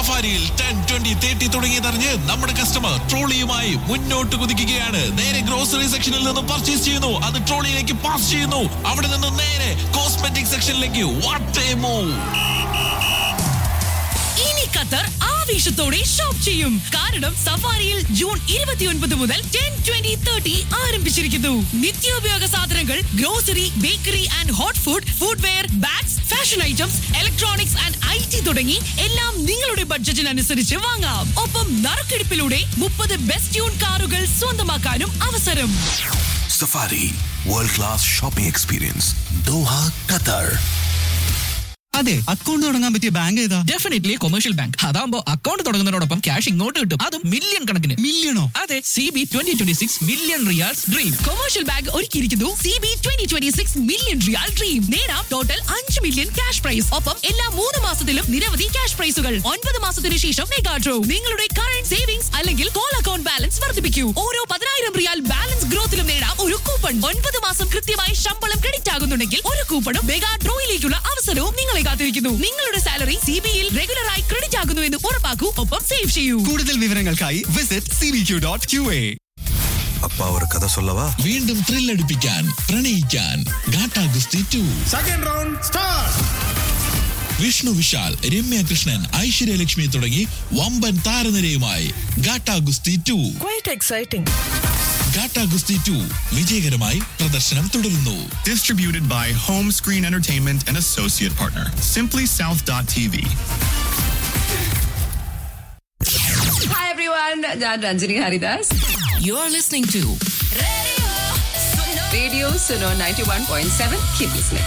സഫാരിയിൽ ten twenty thirty തുടങ്ങിയതറിഞ്ഞ് നമ്മുടെ customer ട്രോളിയുമായി മുന്നോട്ട് കുതിക്കുകയാണ് നേരെ ഗ്രോസറി സെക്ഷനിൽ നിന്ന് പർച്ചേസ് ചെയ്യുന്നു അത് ട്രോളിയിലേക്ക് പാസ് ചെയ്യുന്നു അവിടെ നിന്ന് നേരെ കോസ്മെറ്റിക് സെക്ഷനിലേക്ക് വാട്ട് എ മൂവ് ഇനി ഖത്തർ ആവേശത്തോടെ ഷോപ്പ് ചെയ്യും കാരണം സഫാരിയിൽ ജൂൺ ഇരുപത്തിയൊൻപത് മുതൽ ടെൻ ട്വന്റി തേർട്ടി ആരംഭിച്ചിരിക്കുന്നു നിത്യോപയോഗ സാധനങ്ങൾ grocery bakery and hot food footwear bags fashion items electronics and I T തുടങ്ങി എല്ലാം നിങ്ങളുടെ ബഡ്ജറ്റിനനുസരിച്ച് വാങ്ങാം ഒപ്പം നറുക്കെടുപ്പിലൂടെ മുപ്പത് ബെസ്റ്റ് ട്യൂൺ കാറുകൾ സ്വന്തമാക്കാനും അവസരം Safari World Class Shopping Experience Doha, Qatar. അതെ അക്കൗണ്ട് തുടങ്ങാൻ പറ്റിയ ബാങ്ക് ഏതാ ഡെഫിനറ്റ്ലി കൊമേഴ്ഷ്യൽ ബാങ്ക് അതാകുമ്പോൾ അക്കൗണ്ട് തുടങ്ങുന്നതിനോടൊപ്പം ക്യാഷ് ഇങ്ങോട്ട് കിട്ടും അതും മില്യൺ കണക്കിന് മില്യണോ അതെ C B twenty twenty six million riyals dream commercial bank ഒരുക്കിയിരിക്കുന്നു C B twenty twenty six million riyal dream നേടാം ടോട്ടൽ അഞ്ച് മില്യൺ ക്യാഷ് പ്രൈസ് ഒപ്പം എല്ലാ മൂന്ന് മാസത്തിലും നിരവധി ക്യാഷ് പ്രൈസുകൾ ഒൻപത് മാസത്തിന് ശേഷം മെഗാ ഡ്രോ നിങ്ങളുടെ കറന്റ് സേവിങ്സ് അല്ലെങ്കിൽ കോൾ അക്കൗണ്ട് ബാലൻസ് വർദ്ധിപ്പിക്കൂ ഓരോ പതിനായിരം റിയാൽ ബാലൻസ് ഗ്രോത്തിലും നേടാം ഒരു കൂപ്പൺ ഒൻപത് മാസം കൃത്യമായി ശമ്പളം ക്രെഡിറ്റ് ആകുന്നുണ്ടെങ്കിൽ ഒരു കൂപ്പണും മെഗാ ഡ്രോയിലേക്കുള്ള അവസരവും നിങ്ങളെ കാത്തിരിക്കുന്നു നിങ്ങളുടെ സാലറി സി ബിയിൽ റെഗുലറായി ക്രെഡിറ്റ് ആകുന്നു എന്ന് ഉറപ്പാക്കൂ ഒപ്പം സേവ് ചെയ്യൂ കൂടുതൽ വിവരങ്ങൾക്കായി visit C B Q dot Q A அப்பா ஒரு கதை சொல்லவா വീണ്ടും ത്രില്ലടിപ്പിക്കാൻ പ്രണയിക്കാൻ Gatta Kusthi two Second round, start! Vishnu Vishal Ramya Krishnan Aishwarya Lakshmi തുടങ്ങി വമ്പൻ താരനിരയുമായി Gatta Kusthi to Quite exciting. Gatta Kusthi to വിജയകരമായി പ്രദർശനം തുടരുന്നു Distributed by Home Screen Entertainment and associate partner, simplysouth.tv. Hi everyone ഞാൻ Ranjini Haridas you are listening to radio Suno ninety one point seven kids